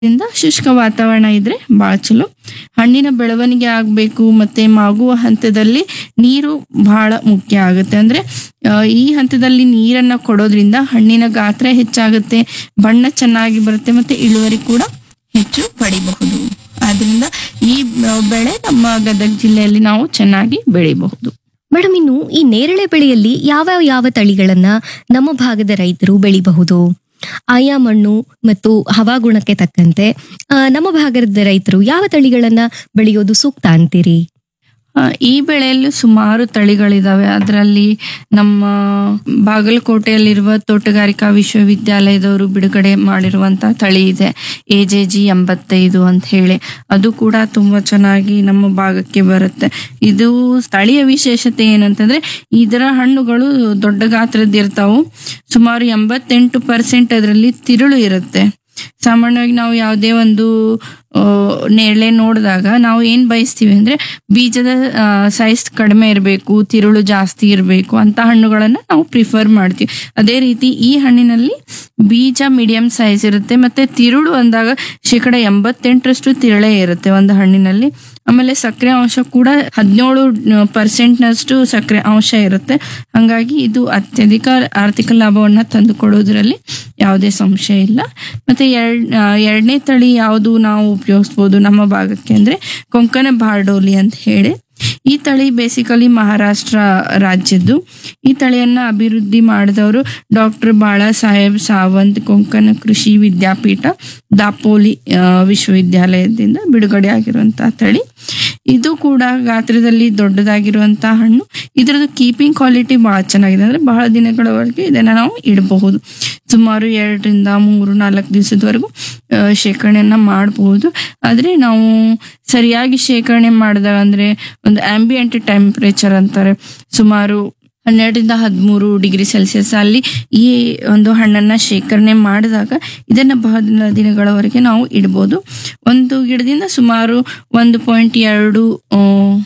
ಇಂದ ಶುಷ್ಕ ವಾತಾವರಣ ಇದ್ರೆ ಬಹಳ ಚಲೋ ಹಣ್ಣಿನ ಬೆಳವಣಿಗೆ ಆಗಬೇಕು ಮತ್ತೆ ಮಾಗುವ ಹಂತದಲ್ಲಿ ನೀರು ಬಹಳ ಮುಖ್ಯ ಆಗುತ್ತೆ ಅಂದ್ರೆ ಆ, ಈ ಹಂತದಲ್ಲಿ ನೀರನ್ನ ಕೊಡೋದ್ರಿಂದ ಹಣ್ಣಿನ ಗಾತ್ರ ಹೆಚ್ಚಾಗುತ್ತೆ ಬಣ್ಣ ಚೆನ್ನಾಗಿ ಬರುತ್ತೆ ಮತ್ತೆ ಇಳುವರಿ ಕೂಡ ಹೆಚ್ಚು ಪಡಿಬಹುದು ಆದ್ರಿಂದ ಈ ಆ, ಬೆಳೆ ನಮ್ಮ ಗದಗ ಜಿಲ್ಲೆಯಲ್ಲಿ ನಾವು ಚೆನ್ನಾಗಿ ಬೆಳಿಬಹುದು ಮೇಡಮ್ ಇನ್ನು ಈ ನೇರಳೆ ಬೆಳೆಯಲ್ಲಿ ಯಾವ ಯಾವ ತಳಿಗಳನ್ನ ನಮ್ಮ ಭಾಗದ ರೈತರು ಬೆಳಿಬಹುದು ಆಯಾ ಮಣ್ಣು ಮತ್ತು ಹವಾಗುಣಕ್ಕೆ ತಕ್ಕಂತೆ ಆ, ನಮ್ಮ ಭಾಗದ ರೈತರು ಯಾವ ತಳಿಗಳನ್ನ ಬೆಳೆಯೋದು ಸೂಕ್ತ ಅಂತೀರಿ ಆ, ಈ ಬೆಳೆಯಲ್ಲೂ ಸುಮಾರು ತಳಿಗಳಿದಾವೆ ಅದರಲ್ಲಿ ನಮ್ಮ ಬಾಗಲಕೋಟೆಯಲ್ಲಿರುವ ತೋಟಗಾರಿಕಾ ವಿಶ್ವವಿದ್ಯಾಲಯದವರು ಬಿಡುಗಡೆ ಮಾಡಿರುವಂತ ತಳಿ ಇದೆ ಎ ಜೆ ಜಿ ಎಂಬತ್ತೈದು ಅಂತ ಹೇಳಿ ಅದು ಕೂಡ ತುಂಬಾ ಚೆನ್ನಾಗಿ ನಮ್ಮ ಭಾಗಕ್ಕೆ ಬರುತ್ತೆ ಇದು ಸ್ಥಳೀಯ ವಿಶೇಷತೆ ಏನಂತಂದ್ರೆ ಇದರ ಹಣ್ಣುಗಳು ದೊಡ್ಡ ಗಾತ್ರದ್ದು ಇರ್ತಾವು ಸುಮಾರು ಎಂಬತ್ತೆಂಟು ಪರ್ಸೆಂಟ್ ಅದರಲ್ಲಿ ತಿರುಳು ಇರುತ್ತೆ ಸಾಮಾನ್ಯವಾಗಿ ನಾವು ಯಾವುದೇ ಒಂದು ಆ, ನೇರಳೆ ನೋಡಿದಾಗ ನಾವು ಏನ್ ಬಯಸ್ತೀವಿ ಅಂದ್ರೆ ಬೀಜದ ಸೈಜ್ ಕಡಿಮೆ ಇರಬೇಕು ತಿರುಳು ಜಾಸ್ತಿ ಇರಬೇಕು ಅಂತ ಹಣ್ಣುಗಳನ್ನ ನಾವು ಪ್ರಿಫರ್ ಮಾಡ್ತೀವಿ ಅದೇ ರೀತಿ ಈ ಹಣ್ಣಿನಲ್ಲಿ ಬೀಜ ಮೀಡಿಯಂ ಸೈಜ್ ಇರುತ್ತೆ ಮತ್ತೆ ತಿರುಳು ಅಂದಾಗ ಶೇಕಡ ಎಂಬತ್ತೆಂಟರಷ್ಟು ತಿರುಳೇ ಇರುತ್ತೆ ಒಂದು ಹಣ್ಣಿನಲ್ಲಿ ಆಮೇಲೆ ಸಕ್ಕರೆ ಅಂಶ ಕೂಡ ಹದಿನೇಳು ಪರ್ಸೆಂಟ್ನಷ್ಟು ಸಕ್ಕರೆ ಅಂಶ ಇರುತ್ತೆ ಹಂಗಾಗಿ ಇದು ಅತ್ಯಧಿಕ ಆರ್ಥಿಕ ಲಾಭವನ್ನ ತಂದುಕೊಡೋದ್ರಲ್ಲಿ ಯಾವುದೇ ಸಂಶಯ ಇಲ್ಲ ಮತ್ತೆ ಎರಡ್ ಆ, ಎರಡನೇ ತಳಿ ಯಾವುದು ನಾವು ಉಪಯೋಗಿಸ್ಬೋದು ನಮ್ಮ ಭಾಗಕ್ಕೆ ಅಂದ್ರೆ ಕೊಂಕಣ ಬಾರ್ಡೋಲಿ ಅಂತ ಹೇಳಿ ಈ ತಳಿ ಬೇಸಿಕಲಿ ಮಹಾರಾಷ್ಟ್ರ ರಾಜ್ಯದ್ದು ಈ ತಳಿಯನ್ನ ಅಭಿವೃದ್ಧಿ ಮಾಡಿದವರು ಡಾಕ್ಟರ್ ಬಾಳಾ ಸಾಹೇಬ್ ಸಾವಂತ್ ಕೊಂಕಣ ಕೃಷಿ ವಿದ್ಯಾಪೀಠ ದಾಪೋಲಿ ಆ, ವಿಶ್ವವಿದ್ಯಾಲಯದಿಂದ ಬಿಡುಗಡೆ ಆಗಿರುವಂತಹ ತಳಿ ಇದು ಕೂಡ ಗಾತ್ರದಲ್ಲಿ ದೊಡ್ಡದಾಗಿರುವಂತಹ ಹಣ್ಣು ಇದರದ್ದು ಕೀಪಿಂಗ್ ಕ್ವಾಲಿಟಿ ಬಹಳ ಚೆನ್ನಾಗಿದೆ ಅಂದ್ರೆ ಬಹಳ ದಿನಗಳವರೆಗೆ ಇದನ್ನ ನಾವು ಇಡಬಹುದು ಸುಮಾರು ಎರಡರಿಂದ ಮೂರು ನಾಲ್ಕು ದಿವಸದವರೆಗೂ ಆ, ಶೇಖರಣೆಯನ್ನ ಮಾಡಬಹುದು ಆದ್ರೆ ನಾವು ಸರಿಯಾಗಿ ಶೇಖರಣೆ ಮಾಡಿದಾಗ ಅಂದ್ರೆ ಒಂದು ಆಂಬಿಯಂಟ್ ಟೆಂಪರೇಚರ್ ಅಂತಾರೆ ಸುಮಾರು ಹನ್ನೆರಡರಿಂದ ಹದಿಮೂರು ಡಿಗ್ರಿ ಸೆಲ್ಸಿಯಸ್ ಅಲ್ಲಿ ಈ ಒಂದು ಹಣ್ಣನ್ನ ಶೇಖರಣೆ ಮಾಡಿದಾಗ ಇದನ್ನ ಬಹಳ ದಿನಗಳವರೆಗೆ ನಾವು ಇಡ್ಬೋದು ಒಂದು ಗಿಡದಿಂದ ಸುಮಾರು ಒಂದು ಪಾಯಿಂಟ್ ಎರಡು ಆ,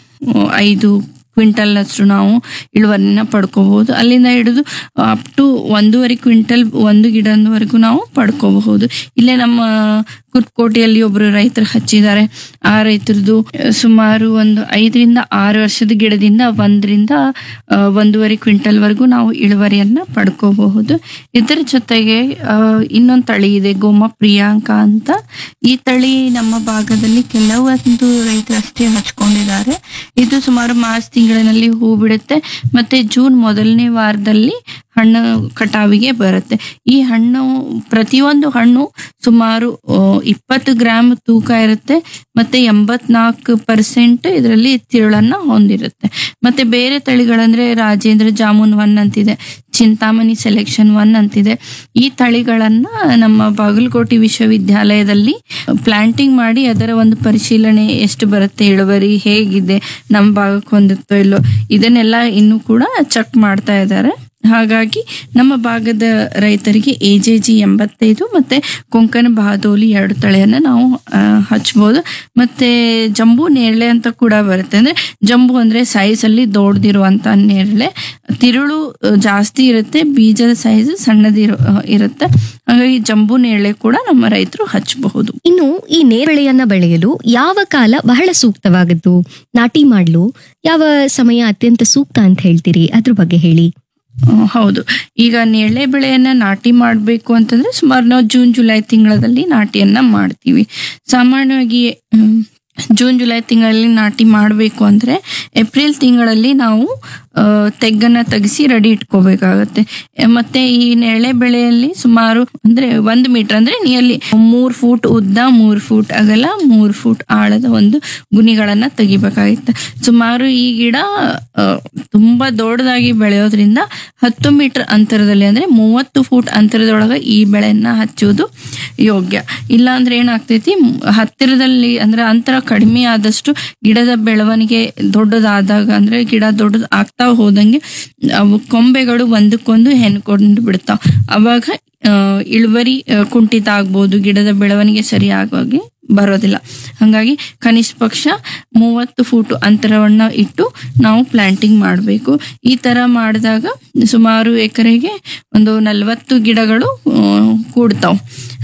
ಐದು ಕ್ವಿಂಟಲ್ನಷ್ಟು ನಾವು ಇಳುವರಿನ ಪಡ್ಕೋಬಹುದು ಅಲ್ಲಿಂದ ಹಿಡಿದು ಅಪ್ ಟು ಒಂದೂವರೆ ಕ್ವಿಂಟಲ್ ಒಂದು ಗಿಡದವರೆಗೂ ನಾವು ಪಡ್ಕೋಬಹುದು ಇಲ್ಲೇ ನಮ್ಮ ಕುರ್ಕೋಟೆಯಲ್ಲಿ ಒಬ್ರು ರೈತರು ಹಚ್ಚಿದ್ದಾರೆ ಆ ರೈತರದು ಸುಮಾರು ಒಂದು ಐದರಿಂದ ಆರು ವರ್ಷದ ಗಿಡದಿಂದ ಒಂದರಿಂದ ಆ, ಒಂದೂವರೆ ಕ್ವಿಂಟಲ್ ವರೆಗೂ ನಾವು ಇಳುವರಿಯನ್ನ ಪಡ್ಕೋಬಹುದು ಇದರ ಜೊತೆಗೆ ಆ, ಇನ್ನೊಂದು ತಳಿ ಇದೆ ಗೋಮ ಪ್ರಿಯಾಂಕ ಅಂತ ಈ ತಳಿ ನಮ್ಮ ಭಾಗದಲ್ಲಿ ಕೆಲವೊಂದು ರೈತರು ಅಷ್ಟೇ ಹಚ್ಕೊಂಡಿದ್ದಾರೆ ಇದು ಸುಮಾರು ಮಾರ್ಚ್ ತಿಂಗಳಿನಲ್ಲಿ ಹೂ ಬಿಡುತ್ತೆ ಮತ್ತೆ ಜೂನ್ ಮೊದಲನೇ ವಾರದಲ್ಲಿ ಹಣ್ಣು ಕಟಾವಿಗೆ ಬರುತ್ತೆ ಈ ಹಣ್ಣು ಪ್ರತಿಯೊಂದು ಹಣ್ಣು ಸುಮಾರು ಆ, ಇಪ್ಪತ್ತು ಗ್ರಾಮ್ ತೂಕ ಇರುತ್ತೆ ಮತ್ತೆ ಎಂಬತ್ನಾಲ್ಕು ಪರ್ಸೆಂಟ್ ಇದರಲ್ಲಿ ತಿರುಳನ್ನ ಹೊಂದಿರುತ್ತೆ ಮತ್ತೆ ಬೇರೆ ತಳಿಗಳಂದ್ರೆ ರಾಜೇಂದ್ರ ಜಾಮೂನ್ ಒನ್ ಅಂತಿದೆ ಚಿಂತಾಮಣಿ ಸೆಲೆಕ್ಷನ್ ಒನ್ ಅಂತಿದೆ ಈ ತಳಿಗಳನ್ನ ನಮ್ಮ ಬಾಗಲಕೋಟೆ ವಿಶ್ವವಿದ್ಯಾಲಯದಲ್ಲಿ ಪ್ಲಾಂಟಿಂಗ್ ಮಾಡಿ ಅದರ ಒಂದು ಪರಿಶೀಲನೆ ಎಷ್ಟು ಬರುತ್ತೆ ಇಳುವರಿ ಹೇಗಿದೆ ನಮ್ಮ ಭಾಗಕ್ಕೆ ಹೊಂದುತ್ತೋ ಇಲ್ಲೋ ಇದನ್ನೆಲ್ಲ ಇನ್ನೂ ಕೂಡ ಚೆಕ್ ಮಾಡ್ತಾ ಇದ್ದಾರೆ ಹಾಗಾಗಿ ನಮ್ಮ ಭಾಗದ ರೈತರಿಗೆ ಎ ಜೆ ಜಿ ಎಂಬತ್ತೈದು ಮತ್ತೆ ಕೊಂಕಣ ಬಹಾದೋಲಿ ಎರಡು ತಳಿಯನ್ನ ನಾವು ಆ, ಹಚ್ಬೋದು ಮತ್ತೆ ಜಂಬೂ ನೇರಳೆ ಅಂತ ಕೂಡ ಬರುತ್ತೆ ಅಂದ್ರೆ ಜಂಬೂ ಅಂದ್ರೆ ಸೈಜ್ ಅಲ್ಲಿ ದೊಡ್ಡದಿರುವಂತ ನೇರಳೆ ತಿರುಳು ಆ, ಜಾಸ್ತಿ ಇರುತ್ತೆ ಬೀಜದ ಸೈಜ್ ಸಣ್ಣದಿರು ಆ, ಇರುತ್ತೆ ಹಾಗಾಗಿ ಜಂಬೂ ನೇರಳೆ ಕೂಡ ನಮ್ಮ ರೈತರು ಹಚ್ಚಬಹುದು ಇನ್ನು ಈ ನೇರಳೆಯನ್ನ ಬೆಳೆಯಲು ಯಾವ ಕಾಲ ಬಹಳ ಸೂಕ್ತವಾಗದ್ದು ನಾಟಿ ಮಾಡಲು ಯಾವ ಸಮಯ ಅತ್ಯಂತ ಸೂಕ್ತ ಅಂತ ಹೇಳ್ತೀರಿ ಅದ್ರ ಬಗ್ಗೆ ಹೇಳಿ ಹ್ಮ್, ಹೌದು ಈಗ ನೇರಳೆ ಬೆಳೆಯನ್ನ ನಾಟಿ ಮಾಡಬೇಕು ಅಂತಂದ್ರೆ ಸುಮಾರು ನಾವು ಜೂನ್ ಜುಲೈ ತಿಂಗಳಲ್ಲಿ ನಾಟಿಯನ್ನ ಮಾಡ್ತೀವಿ ಸಾಮಾನ್ಯವಾಗಿ ಹ್ಮ್, ಜೂನ್ ಜುಲೈ ತಿಂಗಳಲ್ಲಿ ನಾಟಿ ಮಾಡಬೇಕು ಅಂದ್ರೆ ಏಪ್ರಿಲ್ ತಿಂಗಳಲ್ಲಿ ನಾವು ಆ, ತೆಗ್ಗನ್ನ ತೆಗೆಸಿ ರೆಡಿ ಇಟ್ಕೋಬೇಕಾಗತ್ತೆ ಎ, ಮತ್ತೆ ಈ ನೇರಳೆ ಬೆಳೆಯಲ್ಲಿ ಸುಮಾರು ಅಂದ್ರೆ ಒಂದು ಮೀಟರ್ ಅಂದ್ರೆ ನಿಯರ್ಲಿ ಮೂರ್ ಫೂಟ್ ಉದ್ದ ಮೂರ್ ಫೂಟ್ ಅಗಲ ಮೂರ್ ಫೂಟ್ ಆಳದ ಒಂದು ಗುಣಿಗಳನ್ನ ತೆಗಿಬೇಕಾಗಿತ್ತೆ ಸುಮಾರು ಈ ಗಿಡ ಆ, ತುಂಬಾ ದೊಡ್ಡದಾಗಿ ಬೆಳೆಯೋದ್ರಿಂದ ಹತ್ತು ಮೀಟರ್ ಅಂತರದಲ್ಲಿ ಅಂದ್ರೆ ಮೂವತ್ತು ಫೂಟ್ ಅಂತರದೊಳಗೆ ಈ ಬೆಳೆಯನ್ನ ಹಚ್ಚುವುದು ಯೋಗ್ಯ ಇಲ್ಲ ಅಂದ್ರೆ ಏನಾಗ್ತೈತಿ ಮ್, ಹತ್ತಿರದಲ್ಲಿ ಅಂದ್ರೆ ಅಂತರ ಕಡಿಮೆ ಆದಷ್ಟು ಗಿಡದ ಬೆಳವಣಿಗೆ ದೊಡ್ಡದಾದಾಗ ಅಂದ್ರೆ ಗಿಡ ದೊಡ್ಡದು ಆಗ್ತಾ ಹೋದಂಗೆ ಅವು ಕೊಂಬೆಗಳು ಒಂದಕ್ಕೊಂದು ಹೆಣ್ಕೊಂಡು ಬಿಡ್ತಾವ ಅವಾಗ ಆ, ಇಳುವರಿ ಆ, ಕುಂಠಿತ ಆಗ್ಬೋದು ಗಿಡದ ಬೆಳವಣಿಗೆ ಸರಿಯಾಗಿ ಬರೋದಿಲ್ಲ ಹಾಗಾಗಿ ಕನಿಷ್ಠ ಪಕ್ಷ ಮೂವತ್ತು ಫೂಟ್ ಅಂತರವನ್ನ ಇಟ್ಟು ನಾವು ಪ್ಲಾಂಟಿಂಗ್ ಮಾಡಬೇಕು ಈ ತರ ಮಾಡಿದಾಗ ಸುಮಾರು ಎಕರೆಗೆ ಒಂದು ನಲವತ್ತು ಗಿಡಗಳು ಕೂಡ್ತಾವ್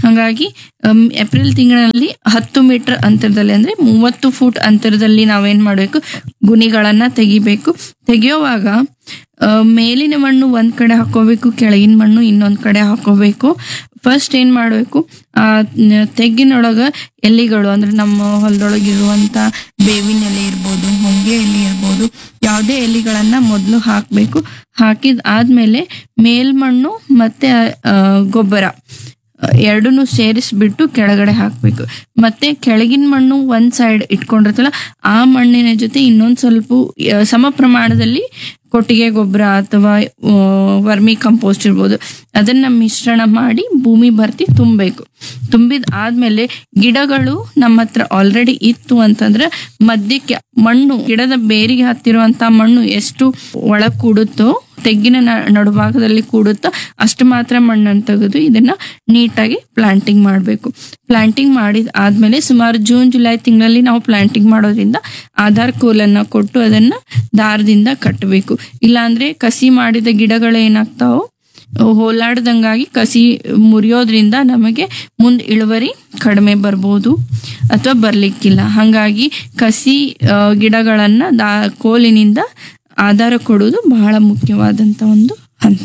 ಹಾಗಾಗಿ ಅಮ್, ಏಪ್ರಿಲ್ ತಿಂಗಳಲ್ಲಿ ಹತ್ತು ಮೀಟರ್ ಅಂತರದಲ್ಲಿ ಅಂದ್ರೆ ಮೂವತ್ತು ಫೂಟ್ ಅಂತರದಲ್ಲಿ ನಾವೇನ್ ಮಾಡಬೇಕು ಗುಣಿಗಳನ್ನ ತೆಗಿಬೇಕು ತೆಗೆಯುವಾಗ ಆ, ಮೇಲಿನ ಮಣ್ಣು ಒಂದ್ ಕಡೆ ಹಾಕೋಬೇಕು ಕೆಳಗಿನ ಮಣ್ಣು ಇನ್ನೊಂದ್ ಕಡೆ ಹಾಕೋಬೇಕು ಫಸ್ಟ್ ಏನ್ ಮಾಡ್ಬೇಕು ಆ ನ- ತೆಗ್ಗಿನೊಳಗ ಎಲೆಗಳು ಅಂದ್ರೆ ನಮ್ಮ ಹೊಲದೊಳಗಿರುವಂತ ಬೇವಿನ ಎಲೆ ಇರ್ಬೋದು ಹೊಂಗೆ ಎಲೆ ಇರ್ಬೋದು ಯಾವುದೇ ಎಲೆಗಳನ್ನ ಮೊದಲು ಹಾಕ್ಬೇಕು ಹಾಕಿದ ಆದ್ಮೇಲೆ ಮೇಲ್ಮಣ್ಣು ಮತ್ತೆ ಆ, ಗೊಬ್ಬರ ಎರಡನ್ನೂ ಸೇರಿಸ್ಬಿಟ್ಟು ಕೆಳಗಡೆ ಹಾಕ್ಬೇಕು ಮತ್ತೆ ಕೆಳಗಿನ ಮಣ್ಣು ಒಂದ್ ಸೈಡ್ ಇಟ್ಕೊಂಡಿರ್ತಲ್ಲ ಆ ಮಣ್ಣಿನ ಜೊತೆ ಇನ್ನೊಂದ್ ಸ್ವಲ್ಪ ಆ, ಸಮ ಪ್ರಮಾಣದಲ್ಲಿ ಕೊಟ್ಟಿಗೆ ಗೊಬ್ಬರ ಅಥವಾ ಆ, ವರ್ಮಿ ಕಂಪೋಸ್ಟ್ ಇರ್ಬೋದು ಅದನ್ನ ಮಿಶ್ರಣ ಮಾಡಿ ಭೂಮಿ ಭರ್ತಿ ತುಂಬಬೇಕು ತುಂಬಿದ ಆದ್ಮೇಲೆ ಗಿಡಗಳು ನಮ್ಮ ಹತ್ರ ಆಲ್ರೆಡಿ ಇತ್ತು ಅಂತಂದ್ರೆ ಮಧ್ಯಕ್ಕೆ ಮಣ್ಣು ಗಿಡದ ಬೇರಿಗೆ ಹತ್ತಿರುವಂತ ಮಣ್ಣು ಎಷ್ಟು ಒಳಗ್ ಕೂಡುತ್ತೋ ತೆಗ್ಗಿನ ನ- ನಡುಭಾಗದಲ್ಲಿ ಕೂಡುತ್ತೋ ಅಷ್ಟು ಮಾತ್ರ ಮಣ್ಣನ್ನು ತೆಗೆದು ಇದನ್ನ ನೀಟಾಗಿ ಪ್ಲಾಂಟಿಂಗ್ ಮಾಡಬೇಕು ಪ್ಲಾಂಟಿಂಗ್ ಮಾಡಿದ ಆದ್ಮೇಲೆ ಸುಮಾರು ಜೂನ್ ಜುಲೈ ತಿಂಗಳಲ್ಲಿ ನಾವು ಪ್ಲಾಂಟಿಂಗ್ ಮಾಡೋದ್ರಿಂದ ಆಧಾರ್ ಕೋಲನ್ನ ಕೊಟ್ಟು ಅದನ್ನ ದಾರದಿಂದ ಕಟ್ಟಬೇಕು ಇಲ್ಲಾಂದ್ರೆ ಕಸಿ ಮಾಡಿದ ಗಿಡಗಳು ಏನಾಗ್ತಾವೋ ಹೋಲಾಡ್ದಂಗಾಗಿ ಕಸಿ ಮುರಿಯೋದ್ರಿಂದ ನಮಗೆ ಮುಂದೆ ಇಳುವರಿ ಕಡಿಮೆ ಬರ್ಬೋದು ಅಥವಾ ಬರ್ಲಿಕ್ಕಿಲ್ಲ ಹಾಗಾಗಿ ಕಸಿ ಆ, ಗಿಡಗಳನ್ನ ದಾ ಕೋಲಿನಿಂದ ಆಧಾರ ಕೊಡುವುದು ಬಹಳ ಮುಖ್ಯವಾದಂತ ಒಂದು ಹಂತ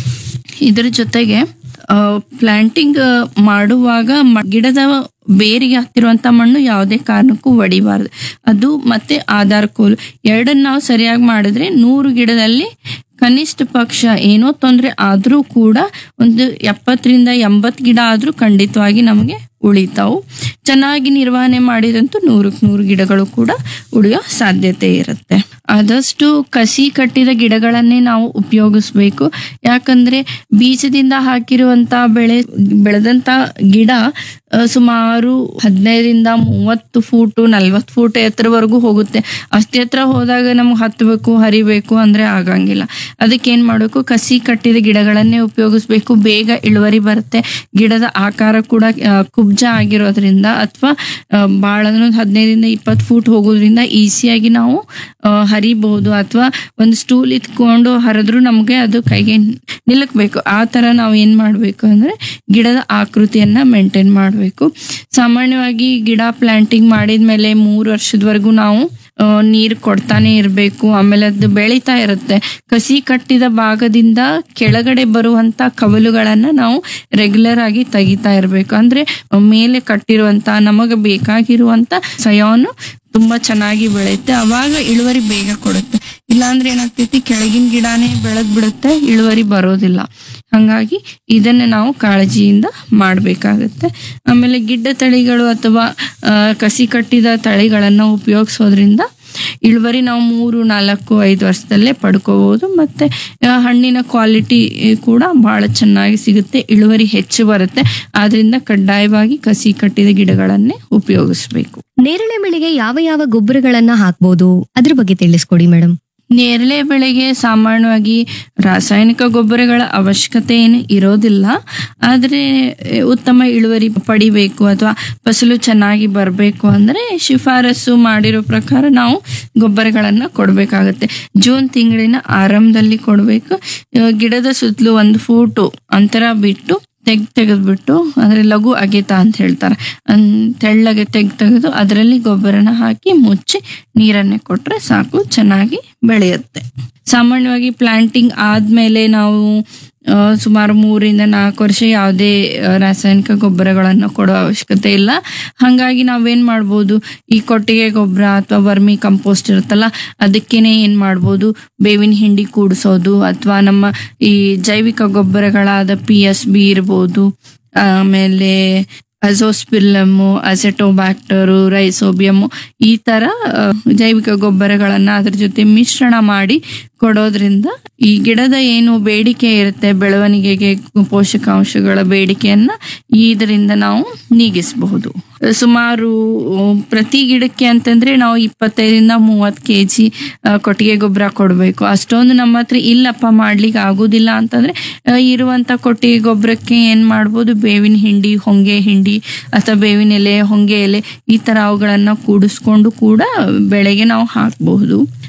ಇದರ ಜೊತೆಗೆ ಪ್ಲಾಂಟಿಂಗ್ ಮಾಡುವಾಗ ಮ- ಗಿಡದ ಬೇರಿಗೆ ಹತ್ತಿರುವಂತ ಮಣ್ಣು ಯಾವುದೇ ಕಾರಣಕ್ಕೂ ಒಡಿಬಾರದು ಅದು ಮತ್ತೆ ಆಧಾರ್ ಕೋಲು ಎರಡನ್ನ ನಾವು ಸರಿಯಾಗಿ ಮಾಡಿದ್ರೆ ನೂರು ಗಿಡದಲ್ಲಿ ಕನಿಷ್ಠ ಪಕ್ಷ ಏನೋ ತೊಂದರೆ ಆದ್ರೂ ಕೂಡ ಒಂದು ಎಪ್ಪತ್ತರಿಂದ ಎಂಬತ್ ಗಿಡ ಆದ್ರೂ ಖಂಡಿತವಾಗಿ ನಮಗೆ ಉಳಿತಾವು ಚೆನ್ನಾಗಿ ನಿರ್ವಹಣೆ ಮಾಡಿದಂತೂ ನೂರಕ್ಕೆ ನೂರು ಗಿಡಗಳು ಕೂಡ ಉಳಿಯೋ ಸಾಧ್ಯತೆ ಇರುತ್ತೆ ಆದಷ್ಟು ಕಸಿ ಕಟ್ಟಿದ ಗಿಡಗಳನ್ನೇ ನಾವು ಉಪಯೋಗಿಸ್ಬೇಕು ಯಾಕಂದ್ರೆ ಬೀಜದಿಂದ ಹಾಕಿರುವಂತ ಬೆಳೆ ಬೆಳೆದಂತ ಗಿಡ ಆ, ಸುಮಾರು ಹದಿನೈದರಿಂದ ಮೂವತ್ತು ಫೂಟು ನಲ್ವತ್ತು ಫೂಟ್ ಎತ್ತರವರೆಗೂ ಹೋಗುತ್ತೆ ಅಷ್ಟೇ ಎತ್ತರ ಹೋದಾಗ ನಮ್ಗೆ ಹತ್ತಬೇಕು ಹರಿಬೇಕು ಅಂದ್ರೆ ಆಗಂಗಿಲ್ಲ ಅದಕ್ಕೆ ಏನ್ ಮಾಡಬೇಕು ಕಸಿ ಕಟ್ಟಿದ ಗಿಡಗಳನ್ನೇ ಉಪಯೋಗಿಸ್ಬೇಕು ಬೇಗ ಇಳುವರಿ ಬರುತ್ತೆ ಗಿಡದ ಆಕಾರ ಕೂಡ ಆ, ಕುಬ್ಜ ಆಗಿರೋದ್ರಿಂದ ಅಥವಾ ಭಾಳ ಅಂದ್ರೆ ಒಂದು ಹದಿನೈದರಿಂದ ಇಪ್ಪತ್ತು ಫೂಟ್ ಹೋಗೋದ್ರಿಂದ ಈಸಿಯಾಗಿ ನಾವು ಆ, ಹರಿಬಹುದು ಅಥವಾ ಒಂದು ಸ್ಟೂಲ್ ಇತ್ಕೊಂಡು ಹರಿದ್ರು ನಮಗೆ ಅದು ಕೈಗೆ ನಿಲ್ಲಕ್ಬೇಕು ಆ ತರ ನಾವು ಏನ್ ಮಾಡ್ಬೇಕು ಅಂದ್ರೆ ಗಿಡದ ಆಕೃತಿಯನ್ನ ಮೇಂಟೈನ್ ಮಾಡಬೇಕು ಸಾಮಾನ್ಯವಾಗಿ ಗಿಡ ಪ್ಲಾಂಟಿಂಗ್ ಮಾಡಿದ್ಮೇಲೆ ಮೂರು ವರ್ಷದವರೆಗೂ ನಾವು ಆ, ನೀರು ಕೊಡ್ತಾನೆ ಇರಬೇಕು ಆಮೇಲೆ ಅದು ಬೆಳೀತಾ ಇರುತ್ತೆ ಕಸಿ ಕಟ್ಟಿದ ಭಾಗದಿಂದ ಕೆಳಗಡೆ ಬರುವಂತ ಕವಲುಗಳನ್ನ ನಾವು ರೆಗ್ಯುಲರ್ ಆಗಿ ತೆಗಿತಾ ಇರಬೇಕು ಅಂದ್ರೆ ಮೇಲೆ ಕಟ್ಟಿರುವಂತ ನಮಗೆ ಬೇಕಾಗಿರುವಂತ ಸಯಾನು ತುಂಬಾ ಚೆನ್ನಾಗಿ ಬೆಳೆಯುತ್ತೆ ಅವಾಗ ಇಳುವರಿ ಬೇಗ ಕೊಡುತ್ತೆ ಇಲ್ಲಾಂದ್ರೆ ಏನಾಗ್ತೈತಿ ಕೆಳಗಿನ ಗಿಡನೇ ಬೆಳೆದ್ ಬಿಡುತ್ತೆ ಇಳುವರಿ ಬರೋದಿಲ್ಲ ಹಂಗಾಗಿ ಇದನ್ನ ನಾವು ಕಾಳಜಿಯಿಂದ ಮಾಡಬೇಕಾಗತ್ತೆ ಆಮೇಲೆ ಗಿಡ್ಡ ತಳಿಗಳು ಅಥವಾ ಆ, ಕಸಿ ಕಟ್ಟಿದ ತಳಿಗಳನ್ನ ಉಪಯೋಗಿಸೋದ್ರಿಂದ ಇಳುವರಿ ನಾವು ಮೂರು ನಾಲ್ಕು ಐದು ವರ್ಷದಲ್ಲೇ ಪಡ್ಕೋಬಹುದು ಮತ್ತೆ ಆ, ಹಣ್ಣಿನ ಕ್ವಾಲಿಟಿ ಕೂಡ ಬಹಳ ಚೆನ್ನಾಗಿ ಸಿಗುತ್ತೆ ಇಳುವರಿ ಹೆಚ್ಚು ಬರುತ್ತೆ ಆದ್ರಿಂದ ಕಡ್ಡಾಯವಾಗಿ ಕಸಿ ಕಟ್ಟಿದ ಗಿಡಗಳನ್ನೇ ಉಪಯೋಗಿಸ್ಬೇಕು ನೇರಳೆ ಬೆಳೆಗೆ ಯಾವ ಯಾವ ಗೊಬ್ಬರಗಳನ್ನ ಹಾಕ್ಬೋದು ಅದ್ರ ಬಗ್ಗೆ ತಿಳಿಸ್ಕೊಡಿ ಮೇಡಮ್ ನೇರಳೆ ಬೆಳೆಗೆ ಸಾಮಾನ್ಯವಾಗಿ ರಾಸಾಯನಿಕ ಗೊಬ್ಬರಗಳ ಅವಶ್ಯಕತೆ ಏನು ಇರೋದಿಲ್ಲ ಆದರೆ ಎ, ಉತ್ತಮ ಇಳುವರಿ ಪಡಿಬೇಕು ಅಥವಾ ಫಸಲು ಚೆನ್ನಾಗಿ ಬರಬೇಕು ಅಂದ್ರೆ ಶಿಫಾರಸು ಮಾಡಿರೋ ಪ್ರಕಾರ ನಾವು ಗೊಬ್ಬರಗಳನ್ನ ಕೊಡಬೇಕಾಗತ್ತೆ ಜೂನ್ ತಿಂಗಳಿನ ಆರಂಭದಲ್ಲಿ ಕೊಡಬೇಕು ಆ, ಗಿಡದ ಸುತ್ತಲೂ ಒಂದು ಫೂಟು ಅಂತರ ಬಿಟ್ಟು ತೆಗ್ ತೆಗೆದ್ಬಿಟ್ಟು ಅಂದ್ರೆ ಲಘು ಅಗೆತ ಅಂತ ಹೇಳ್ತಾರೆ ಅನ್ ತೆಳ್ಳಗೆ ತೆಗ್ ತೆಗೆದು ಅದರಲ್ಲಿ ಗೊಬ್ಬರನ ಹಾಕಿ ಮುಚ್ಚಿ ನೀರನ್ನೇ ಕೊಟ್ರೆ ಸಾಕು ಚೆನ್ನಾಗಿ ಬೆಳೆಯುತ್ತೆ ಸಾಮಾನ್ಯವಾಗಿ ಪ್ಲಾಂಟಿಂಗ್ ಆದ್ಮೇಲೆ ನಾವು ಆ, ಸುಮಾರು ಮೂರಿಂದ ನಾಲ್ಕು ವರ್ಷ ಯಾವುದೇ ಆ, ರಾಸಾಯನಿಕ ಗೊಬ್ಬರಗಳನ್ನು ಕೊಡೋ ಅವಶ್ಯಕತೆ ಇಲ್ಲ ಹಾಗಾಗಿ ನಾವೇನ್ ಮಾಡ್ಬೋದು ಈ ಕೊಟ್ಟಿಗೆ ಗೊಬ್ಬರ ಅಥವಾ ವರ್ಮಿ ಕಂಪೋಸ್ಟ್ ಇರುತ್ತಲ್ಲ ಅದಕ್ಕೇನೆ ಏನ್ ಮಾಡ್ಬೋದು ಬೇವಿನ ಹಿಂಡಿ ಕೂಡಿಸೋದು ಅಥವಾ ನಮ್ಮ ಈ ಜೈವಿಕ ಗೊಬ್ಬರಗಳಾದ ಪಿ ಎಸ್ ಬಿ ಇರ್ಬೋದು ಆಮೇಲೆ ಅಜೋಸ್ಪಿರ್ಲಮ್ಮು ಅಸೆಟೋಬ್ಯಾಕ್ಟರು ರೈಸೋಬಿಯಮ್ಮು ಈ ತರ ಆ, ಜೈವಿಕ ಗೊಬ್ಬರಗಳನ್ನ ಅದ್ರ ಜೊತೆ ಮಿಶ್ರಣ ಮಾಡಿ ಕೊಡೋದ್ರಿಂದ ಈ ಗಿಡದ ಏನು ಬೇಡಿಕೆ ಇರುತ್ತೆ ಬೆಳವಣಿಗೆಗೆ ಪೋಷಕಾಂಶಗಳ ಬೇಡಿಕೆಯನ್ನ ಇದರಿಂದ ನಾವು ನೀಗಿಸಬಹುದು ಸುಮಾರು ಉಮ್, ಪ್ರತಿ ಗಿಡಕ್ಕೆ ಅಂತಂದ್ರೆ ನಾವು ಇಪ್ಪತ್ತೈದರಿಂದ ಮೂವತ್ತು ಕೆ ಜಿ ಕೊಟ್ಟಿಗೆ ಗೊಬ್ಬರ ಕೊಡಬೇಕು ಅಷ್ಟೊಂದು ನಮ್ಮ ಹತ್ರ ಇಲ್ಲಪ್ಪ ಮಾಡ್ಲಿಕ್ಕೆ ಆಗೋದಿಲ್ಲ ಅಂತಂದ್ರೆ ಆ, ಇರುವಂತ ಕೊಟ್ಟಿಗೆ ಗೊಬ್ಬರಕ್ಕೆ ಏನ್ ಮಾಡ್ಬೋದು ಬೇವಿನ ಹಿಂಡಿ ಹೊಂಗೆ ಹಿಂಡಿ ಅಥವಾ ಬೇವಿನ ಎಲೆ ಹೊಂಗೆ ಎಲೆ ಈ ತರ ಅವುಗಳನ್ನ ಕೂಡಿಸ್ಕೊಂಡು ಕೂಡ ಬೆಳೆಗೆ ನಾವು ಹಾಕಬಹುದು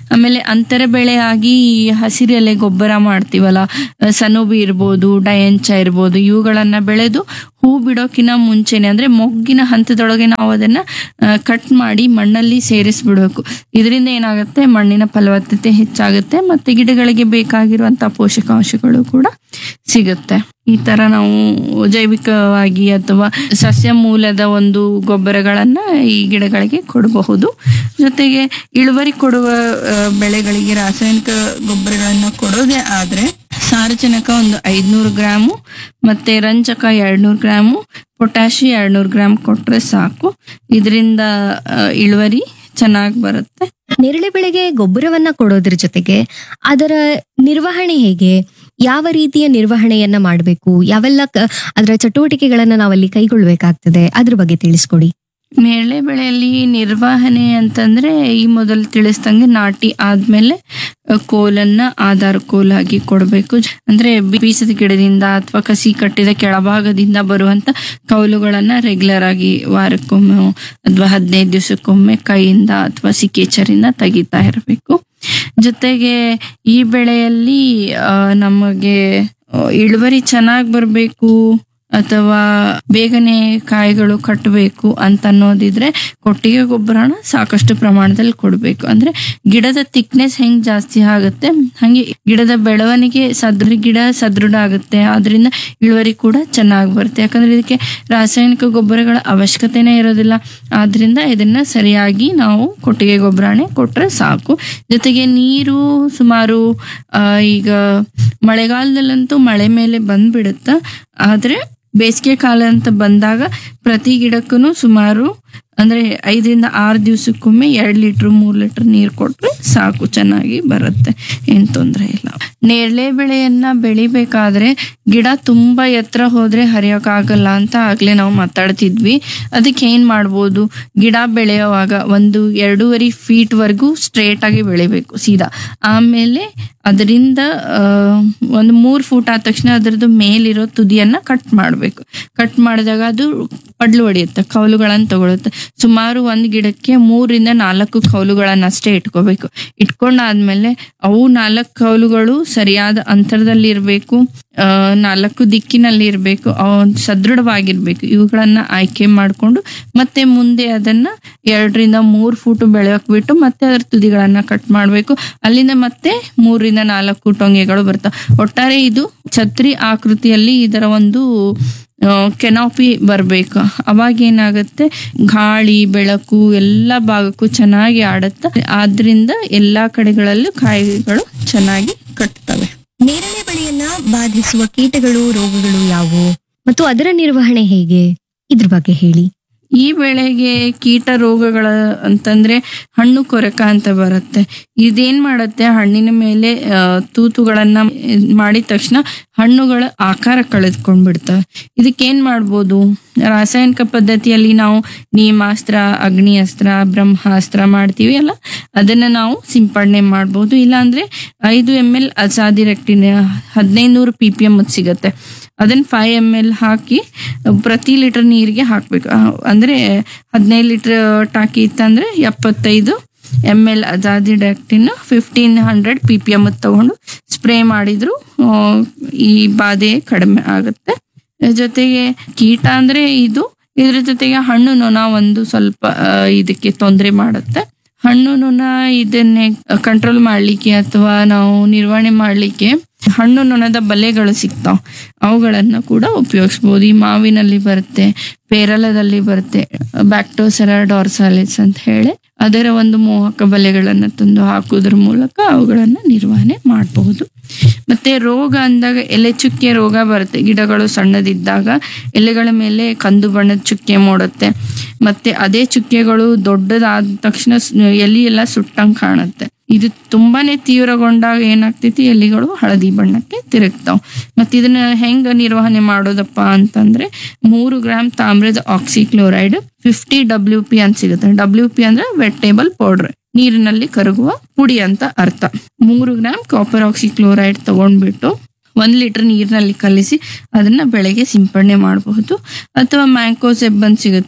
ಆಮೇಲೆ ಅಂತರ ಬೆಳೆಯಾಗಿ ಈ ಹಸಿರೆಲೆ ಗೊಬ್ಬರ ಮಾಡ್ತೀವಲ್ಲ ಅಹ್, ಸನೋಬಿ ಇರ್ಬೋದು ಡಯಂಚ ಇರ್ಬೋದು ಇವುಗಳನ್ನ ಬೆಳೆದು ಹೂ ಬಿಡೋಕಿನ ಮುಂಚೆನೆ ಅಂದ್ರೆ ಮೊಗ್ಗಿನ ಹಂತದೊಳಗೆ ನಾವು ಅದನ್ನ ಕಟ್ ಮಾಡಿ ಮಣ್ಣಲ್ಲಿ ಸೇರಿಸ್ಬಿಡ್ಬೇಕು ಇದರಿಂದ ಏನಾಗುತ್ತೆ ಮಣ್ಣಿನ ಫಲವತ್ತತೆ ಹೆಚ್ಚಾಗುತ್ತೆ ಮತ್ತೆ ಗಿಡಗಳಿಗೆ ಬೇಕಾಗಿರುವಂತಹ ಪೋಷಕಾಂಶಗಳು ಕೂಡ ಸಿಗುತ್ತೆ ಈ ತರ ನಾವು ಜೈವಿಕವಾಗಿ ಅಥವಾ ಸಸ್ಯ ಮೂಲದ ಒಂದು ಗೊಬ್ಬರಗಳನ್ನ ಈ ಗಿಡಗಳಿಗೆ ಕೊಡಬಹುದು ಜೊತೆಗೆ ಇಳುವರಿ ಕೊಡುವ ಆ, ಬೆಳೆಗಳಿಗೆ ರಾಸಾಯನಿಕ ಗೊಬ್ಬರಗಳನ್ನ ಕೊಡೋದೇ ಆದ್ರೆ ಸಾರಜನಕ ಒಂದು ಐದ್ನೂರು ಗ್ರಾಮು ಮತ್ತೆ ರಂಜಕ ಎರಡ್ನೂರು ಗ್ರಾಮು ಪೊಟ್ಯಾಶಿ ಎರಡ್ನೂರು ಗ್ರಾಮ್ ಕೊಟ್ರೆ ಸಾಕು ಇದರಿಂದ ಇಳುವರಿ ಚೆನ್ನಾಗಿ ಬರುತ್ತೆ ನೇರಳೆ ಬೆಳೆಗೆ ಗೊಬ್ಬರವನ್ನ ಕೊಡೋದ್ರ ಜೊತೆಗೆ ಅದರ ನಿರ್ವಹಣೆ ಹೇಗೆ ಯಾವ ರೀತಿಯ ನಿರ್ವಹಣೆಯನ್ನ ಮಾಡಬೇಕು ಯಾವೆಲ್ಲ ಕ- ಅದರ ಚಟುವಟಿಕೆಗಳನ್ನ ನಾವಲ್ಲಿ ಕೈಗೊಳ್ಬೇಕಾಗ್ತದೆ ಅದ್ರ ಬಗ್ಗೆ ತಿಳಿಸ್ಕೊಡಿ ನೇರಳೆ ಬೆಳೆಯಲ್ಲಿ ನಿರ್ವಹಣೆ ಅಂತಂದ್ರೆ ಈ ಮೊದಲು ತಿಳಿಸ್ದಂಗೆ ನಾಟಿ ಆದ್ಮೇಲೆ ಅಹ್, ಕೋಲನ್ನ ಆಧಾರ ಕೋಲಾಗಿ ಕೊಡಬೇಕು ಅಂದ್ರೆ ಬೀಜದ ಗಿಡದಿಂದ ಅಥವಾ ಕಸಿ ಕಟ್ಟಿದ ಕೆಳಭಾಗದಿಂದ ಬರುವಂತ ಕೌಲುಗಳನ್ನ ರೆಗ್ಯುಲರ್ ಆಗಿ ವಾರಕ್ಕೊಮ್ಮೆ ಅಥವಾ ಹದಿನೈದು ದಿವಸಕ್ಕೊಮ್ಮೆ ಕೈಯಿಂದ ಅಥವಾ ಸಿಕ್ಕೇಚರಿಂದ ತೆಗಿತಾ ಇರಬೇಕು ಜೊತೆಗೆ ಈ ಬೆಳೆಯಲ್ಲಿ ಆ, ನಮಗೆ ಆ, ಇಳುವರಿ ಚೆನ್ನಾಗಿ ಬರಬೇಕು ಅಥವಾ ಬೇಗನೆ ಕಾಯಿಗಳು ಕಟ್ಟಬೇಕು ಅಂತ ಅನ್ನೋದಿದ್ರೆ ಕೊಟ್ಟಿಗೆ ಗೊಬ್ಬರನ ಸಾಕಷ್ಟು ಪ್ರಮಾಣದಲ್ಲಿ ಕೊಡಬೇಕು ಅಂದ್ರೆ ಗಿಡದ ಥಿಕ್ನೆಸ್ ಹೆಂಗ್ ಜಾಸ್ತಿ ಆಗುತ್ತೆ ಹಂಗೆ ಗಿಡದ ಬೆಳವಣಿಗೆ ಸದೃ ಗಿಡ ಸದೃಢ ಆಗುತ್ತೆ ಅದರಿಂದ ಇಳುವರಿ ಕೂಡ ಚೆನ್ನಾಗಿ ಬರುತ್ತೆ ಯಾಕಂದ್ರೆ ಇದಕ್ಕೆ ರಾಸಾಯನಿಕ ಗೊಬ್ಬರಗಳ ಅವಶ್ಯಕತೆನೇ ಇರೋದಿಲ್ಲ ಆದ್ರಿಂದ ಇದನ್ನ ಸರಿಯಾಗಿ ನಾವು ಕೊಟ್ಟಿಗೆ ಗೊಬ್ಬರನೇ ಕೊಟ್ರೆ ಸಾಕು ಜೊತೆಗೆ ನೀರು ಸುಮಾರು ಆ, ಈಗ ಮಳೆಗಾಲದಲ್ಲಂತೂ ಮಳೆ ಮೇಲೆ ಬಂದ್ಬಿಡುತ್ತ ಆದ್ರೆ ಬೇಸಿಗೆ ಕಾಲ ಅಂತ ಬಂದಾಗ ಪ್ರತಿ ಗಿಡಕ್ಕೂ ಸುಮಾರು ಅಂದ್ರೆ ಐದರಿಂದ ಆರು ದಿವಸಕ್ಕೊಮ್ಮೆ ಎರಡ್ ಲೀಟರ್ ಮೂರ್ ಲೀಟರ್ ನೀರು ಕೊಟ್ರೆ ಸಾಕು ಚೆನ್ನಾಗಿ ಬರುತ್ತೆ ಏನ್ ತೊಂದರೆ ಇಲ್ಲ ನೇರಳೆ ಬೆಳೆಯನ್ನ ಬೆಳಿಬೇಕಾದ್ರೆ ಗಿಡ ತುಂಬಾ ಎತ್ತರ ಹೋದ್ರೆ ಹರಿಯೋಕ್ಕಾಗಲ್ಲ ಅಂತ ಆಗ್ಲೇ ನಾವು ಮಾತಾಡ್ತಿದ್ವಿ ಅದಕ್ಕೆ ಏನ್ ಮಾಡ್ಬೋದು ಗಿಡ ಬೆಳೆಯುವಾಗ ಒಂದು ಎರಡೂವರೆ ಫೀಟ್ ವರೆಗೂ ಸ್ಟ್ರೇಟ್ ಆಗಿ ಬೆಳಿಬೇಕು ಸೀದಾ ಆಮೇಲೆ ಅದರಿಂದ ಆ, ಒಂದು ಮೂರ್ ಫೂಟ್ ಆದ ತಕ್ಷಣ ಅದರದ್ದು ಮೇಲಿರೋ ತುದಿಯನ್ನ ಕಟ್ ಮಾಡಬೇಕು ಕಟ್ ಮಾಡಿದಾಗ ಅದು ಪಡ್ಲು ಹೊಡೆಯುತ್ತೆ ಕೌಲುಗಳನ್ನ ತಗೊಳುತ್ತೆ ಸುಮಾರು ಒಂದ್ ಗಿಡಕ್ಕೆ ಮೂರಿಂದ ನಾಲ್ಕು ಕೌಲುಗಳನ್ನ ಅಷ್ಟೇ ಇಟ್ಕೋಬೇಕು ಇಟ್ಕೊಂಡಾದ್ಮೇಲೆ ಅವು ನಾಲ್ಕು ಕೌಲುಗಳು ಸರಿಯಾದ ಅಂತರದಲ್ಲಿ ಇರಬೇಕು ಆ ನಾಲ್ಕು ದಿಕ್ಕಿನಲ್ಲಿ ಇರಬೇಕು ಸದೃಢವಾಗಿರ್ಬೇಕು ಇವುಗಳನ್ನ ಆಯ್ಕೆ ಮಾಡಿಕೊಂಡು ಮತ್ತೆ ಮುಂದೆ ಅದನ್ನ ಎರಡರಿಂದ ಮೂರ್ ಫೂಟ್ ಬೆಳೆಯೋಕ್ ಬಿಟ್ಟು ಮತ್ತೆ ಅದರ ತುದಿಗಳನ್ನ ಕಟ್ ಮಾಡಬೇಕು ಅಲ್ಲಿಂದ ಮತ್ತೆ ಮೂರರಿಂದ ನಾಲ್ಕು ಟೊಂಗೆಗಳು ಬರ್ತವೆ ಒಟ್ಟಾರೆ ಇದು ಛತ್ರಿ ಆಕೃತಿಯಲ್ಲಿ ಇದರ ಒಂದು ಕೆನಾಪಿ ಬರಬೇಕು ಅವಾಗ ಏನಾಗುತ್ತೆ ಗಾಳಿ ಬೆಳಕು ಎಲ್ಲ ಭಾಗಕ್ಕೂ ಚೆನ್ನಾಗಿ ಆಡುತ್ತೆ ಆದ್ರಿಂದ ಎಲ್ಲಾ ಕಡೆಗಳಲ್ಲೂ ಕಾಯಿಗಳು ಚೆನ್ನಾಗಿ ಕಟ್ತವೆ ನೇರಳೆ ಬೆಳೆಯನ್ನ ಬಾಧಿಸುವ ಕೀಟಗಳು ರೋಗಗಳು ಯಾವುವು ಮತ್ತು ಅದರ ನಿರ್ವಹಣೆ ಹೇಗೆ ಇದ್ರ ಬಗ್ಗೆ ಹೇಳಿ ಈ ಬೆಳೆಗೆ ಕೀಟ ರೋಗಗಳ ಅಂತಂದ್ರೆ ಹಣ್ಣು ಕೊರಕ ಅಂತ ಬರುತ್ತೆ ಇದೇನ್ ಮಾಡುತ್ತೆ ಹಣ್ಣಿನ ಮೇಲೆ ಆ, ತೂತುಗಳನ್ನ ಮಾಡಿದ ತಕ್ಷಣ ಹಣ್ಣುಗಳ ಆಕಾರ ಕಳೆದುಕೊಂಡ್ಬಿಡ್ತವೆ ಇದಕ್ಕೇನ್ ಮಾಡ್ಬೋದು ರಾಸಾಯನಿಕ ಪದ್ಧತಿಯಲ್ಲಿ ನಾವು ನೀಮಾಸ್ತ್ರ ಅಗ್ನಿ ಅಸ್ತ್ರ ಬ್ರಹ್ಮಾಸ್ತ್ರ ಮಾಡ್ತೀವಿ ಅಲ್ಲ ಅದನ್ನ ನಾವು ಸಿಂಪಡಣೆ ಮಾಡ್ಬೋದು ಇಲ್ಲಾಂದ್ರೆ ಐದು ಎಮ್ ಎಲ್ ಅಸಾದಿರೆಕ್ಟಿನ್ ಹದಿನೈದು ನೂರು ಪಿ ಪಿ ಎಮ್ ಸಿಗತ್ತೆ ಅದನ್ನ ಫೈವ್ ಎಮ್ ಎಲ್ ಹಾಕಿ ಪ್ರತಿ ಲೀಟರ್ ನೀರಿಗೆ ಹಾಕ್ಬೇಕು ಆ, ಅಂದ್ರೆ ಹದಿನೈದು ಲೀಟರ್ ಟಾಕಿ ಇತ್ತಂದ್ರೆ ಎಪ್ಪತ್ತೈದು M L azadirachtin fifteen hundred P P M ತಗೊಂಡು ಸ್ಪ್ರೇ ಮಾಡಿದ್ರು ಆ, ಈ ಬಾಧೆ ಕಡಿಮೆ ಆಗುತ್ತೆ ಜೊತೆಗೆ ಕೀಟ ಅಂದ್ರೆ ಇದು ಇದ್ರ ಜೊತೆಗೆ ಹಣ್ಣು ನೊಣ ಒಂದು ಸ್ವಲ್ಪ ಆ, ಇದಕ್ಕೆ ತೊಂದರೆ ಮಾಡುತ್ತೆ ಹಣ್ಣು ನೊಣ ಇದನ್ನೇ ಕಂಟ್ರೋಲ್ ಮಾಡ್ಲಿಕ್ಕೆ ಅಥವಾ ನಾವು ನಿರ್ವಹಣೆ ಮಾಡ್ಲಿಕ್ಕೆ ಹಣ್ಣು ನೊಣದ ಬಲೆಗಳು ಸಿಗ್ತಾವ್ ಅವುಗಳನ್ನ ಕೂಡ ಉಪಯೋಗಿಸ್ಬೋದು ಈ ಮಾವಿನಲ್ಲಿ ಬರುತ್ತೆ ಪೇರಲದಲ್ಲಿ ಬರುತ್ತೆ ಬ್ಯಾಕ್ಟೋಸೆರ ಡಾರ್ಸಾಲಿಸ್ ಅಂತ ಹೇಳಿ ಅದರ ಒಂದು ಮೋಹಕ ಬಲೆಗಳನ್ನ ತಂದು ಹಾಕುವುದ್ರ ಮೂಲಕ ಅವುಗಳನ್ನ ನಿರ್ವಹಣೆ ಮಾಡಬಹುದು ಮತ್ತೆ ರೋಗ ಅಂದಾಗ ಎಲೆ ಚುಕ್ಕೆ ರೋಗ ಬರುತ್ತೆ ಗಿಡಗಳು ಸಣ್ಣದಿದ್ದಾಗ ಎಲೆಗಳ ಮೇಲೆ ಕಂದು ಬಣ್ಣದ ಚುಕ್ಕೆ ಮೂಡುತ್ತೆ ಮತ್ತೆ ಅದೇ ಚುಕ್ಕೆಗಳು ದೊಡ್ಡದಾದ ತಕ್ಷಣ ಸ್- ಎಲೆ ಎಲ್ಲ ಸುಟ್ಟಂಗ್ ಕಾಣುತ್ತೆ ಇದು ತುಂಬಾನೇ ತೀವ್ರಗೊಂಡಾಗ ಏನಾಗ್ತೈತಿ ಎಲೆಗಳು ಹಳದಿ ಬಣ್ಣಕ್ಕೆ ತಿರುಗ್ತಾವ್ ಮತ್ತೆ ಇದನ್ನ ಹೆಂಗ ನಿರ್ವಹಣೆ ಮಾಡೋದಪ್ಪ ಅಂತಂದ್ರೆ ಮೂರು ಗ್ರಾಮ್ ತಾಮ್ರದ ಆಕ್ಸಿಕ್ಲೋರೈಡ್ ಫಿಫ್ಟಿ ಡಬ್ಲ್ಯೂ ಪಿ ಅಂತ ಸಿಗುತ್ತೆ ಡಬ್ಲ್ಯೂ ಪಿ ಅಂದ್ರೆ ವೆಟೇಬಲ್ ಪೌಡರ್ ನೀರಿನಲ್ಲಿ ಕರಗುವ ಪುಡಿ ಅಂತ ಅರ್ಥ ಮೂರು ಗ್ರಾಮ್ ಕಾಪರ್ ಆಕ್ಸಿಕ್ಲೋರೈಡ್ ತಗೊಂಡ್ಬಿಟ್ಟು ಒಂದ್ ಲೀಟರ್ ನೀರಿನಲ್ಲಿ ಕಲಿಸಿ ಅದನ್ನ ಬೆಳೆಗೆ ಸಿಂಪಡಣೆ ಮಾಡಬಹುದು ಅಥವಾ ಮ್ಯಾಂಕೋಸೆಬ್ ಅಂತ ಸಿಗುತ್ತೆ